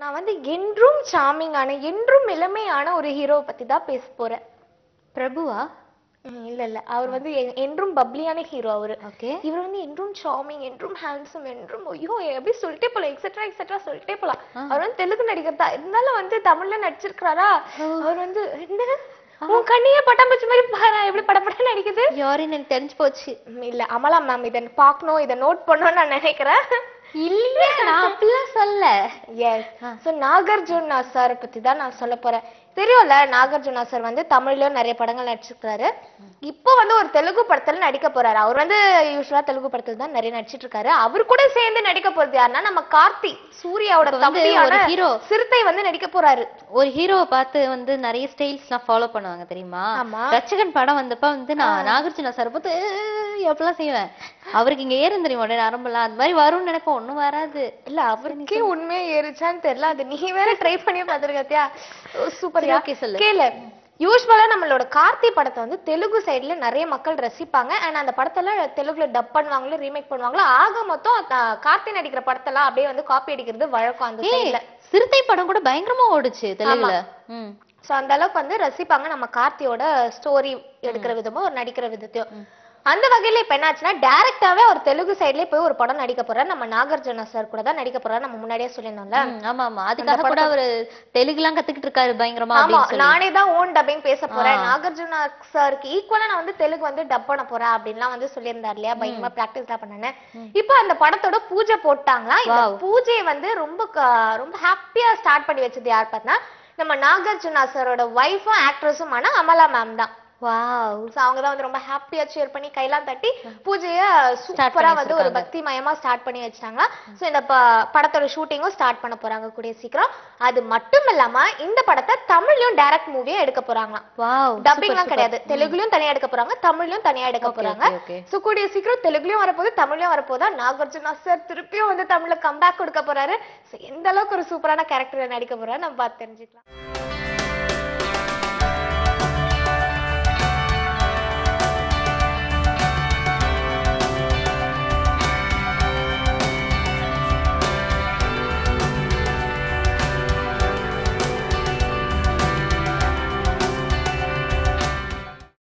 நான் வந்து என்றும் சாமிங்கான என்றும் இளமையான ஒரு ஹீரோவை பத்தி தான் பேச போறேன் பிரபுவா ம், இல்ல இல்ல அவர் வந்து எ- என்றும் பப்ளியான ஹீரோ அவரு ஓகே இவர் வந்து என்றும் சாமிங் என்றும் ஹேண்ட்ஸம் என்றும் ஐயோ எப்படி சொல்லிட்டே போலாம் எக்ஸெட்ரா எக்ஸெட்ரா சொல்லிட்டே போலாம் அவர் வந்து தெலுங்கு நடிகர் தான் இருந்தாலும் வந்து தமிழ்ல நடிச்சிருக்காரா அவர் வந்து என்ன உன் கண்ணியே பட்டாம்பூச்சி மாதிரி பாரு எப்படி படப்பட நடிக்குது யாருன்னு எனக்கு தெரிஞ்சு போச்சு ம், இல்ல அமலா மேம் இதை பார்க்கணும் இதை நோட் பண்ணணும்னு நான் நினைக்கிறேன் இல்ல நான் அப்படிலாம் சொல்ல எஸ் ஸோ நாகார்ஜுனா சார் பத்தி தான் நான் சொல்ல போறேன் தெரியும்ல நாகார்ஜுனா சார் வந்து தமிழ்லயும் நிறைய படங்கள் நடிச்சிருக்காரு இப்போ வந்து ஒரு தெலுங்கு படத்துல நடிக்க போறாரு அவர் வந்து யூஸ்வலா தெலுங்கு படத்துல தான் நிறைய நடிச்சிட்டு இருக்காரு அவர் கூட சேர்ந்து நடிக்க போறது யாருன்னா நம்ம கார்த்தி சூர்யாவோட இப்ப வந்து தம்பியான ஒரு hero. சிறுத்தை வந்து நடிக்க போறாரு ஒரு ஹீரோவை பார்த்து வந்து நிறைய ஸ்டைல்ஸ்லாம் ஃபாலோ பண்ணுவாங்க தெரியுமா ஆமா. ரச்சகன் படம் வந்தப்ப வந்து நான் நாகார்ஜுனா சார் பார்த்து எப்படிலாம் செய்வேன் அவருக்கு இங்க ஏறும் தெரியுமா உடனே நரம்பெல்லாம் அது மாதிரி வரும்னு நினைப்போம் ஒண்ணும் வராது இல்ல அவருக்கே உண்மையா ஏறிச்சான்னு தெரியல அது நீ வேற ட்ரை பண்ணி பாத்துருக்கத்தியா சூப்பர் சரி, okay, சொல்லு. கேளு யூஸ்வலா நம்மளோட கார்த்தி படத்தை வந்து தெலுங்கு சைடுல நிறைய மக்கள் ரசிப்பாங்க அண்ட் அந்த படத்துல தெலுங்குல டப் பண்ணுவாங்களோ ரீமேக் பண்ணுவாங்களோ ஆக மொத்தம் அஹ், கார்த்தி நடிக்கிற படத்தெல்லாம் அப்படியே வந்து காப்பி அடிக்கிறது வழக்கம் அந்த ஏய் சைடுல சிறுத்தை படம் கூட பயங்கரமா ஓடுச்சு தெலுங்குல ம் சோ அந்த அளவுக்கு வந்து ரசிப்பாங்க நம்ம கார்த்தியோட ஸ்டோரி எடுக்கிற விதமும் ஒரு நடிக்கிற விதத்தையும் அந்த வகையில இப்ப என்னாச்சுன்னா டைரக்டாவே ஒரு தெலுங்கு சைடுலயே போய் ஒரு படம் நடிக்க போறாரு நம்ம நாகார்ஜுனா சார் கூட தான் நடிக்க போறாரு நம்ம முன்னாடியே சொல்லியிருந்தோம்ல ம், ஆமா ஆமா அதுக்காக கூட அவரு தெலுங்குலாம் கத்துக்கிட்டு இருக்காரு பயங்கரமா ஆமா அப்படின்னு சொல்லி நானே தான் ஓன் டப்பிங் பேச போறேன் நாகார்ஜுனா சாருக்கு ஈக்குவலா நான் வந்து தெலுங்கு வந்து டப் பண்ண போறேன் அப்படின்லாம் வந்து சொல்லியிருந்தார் இல்லையா பயங்கரமா பிராக்டிஸ் எல்லாம் பண்ணேன் இப்போ அந்த படத்தோட பூஜை போட்டாங்களா இந்த பூஜையை வந்து ரொம்ப க- ரொம்ப ஹாப்பியா ஸ்டார்ட் பண்ணி வச்சது யார் பார்த்தா நம்ம நாகார்ஜுனா சாரோட ஒய்ஃபும் ஆக்ட்ரஸுமான அமலா மேம் தான் வாவ் So அவங்க தான் வந்து ரொம்ப ஹாப்பியா சேர் பண்ணி கையெல்லாம் தட்டி பூஜைய சூப்பரா வந்து ஒரு பக்தி மயமா ஸ்டார்ட் பண்ணி வச்சிட்டாங்க சோ இந்த ப- படத்தோட ஷூட்டிங்கும் ஸ்டார்ட் பண்ண போறாங்க கூடிய சீக்கிரம் அது மட்டும் இல்லாம இந்த படத்தை தமிழ்லயும் டைரக்ட் மூவியா எடுக்க போறாங்களாம் வாவ் டப்பிங்லாம் கிடையாது தெலுங்குலயும் தனியா எடுக்க போறாங்க தமிழ்லயும் தனியா எடுக்க போறாங்க ஓகே சோ கூடிய சீக்கிரம் தெலுங்குலயும் வரப்போகுது தமிழ்லயும் வரப்போதா நாகார்ஜுனா சார் திருப்பியும் வந்து தமிழ்ல கம்பேக் கொடுக்க போறாரு So எந்த அளவுக்கு ஒரு சூப்பரான கேரக்டர் நடிக்க போறாரு நம்ம பார்த்து தெரிஞ்சுக்கலாம்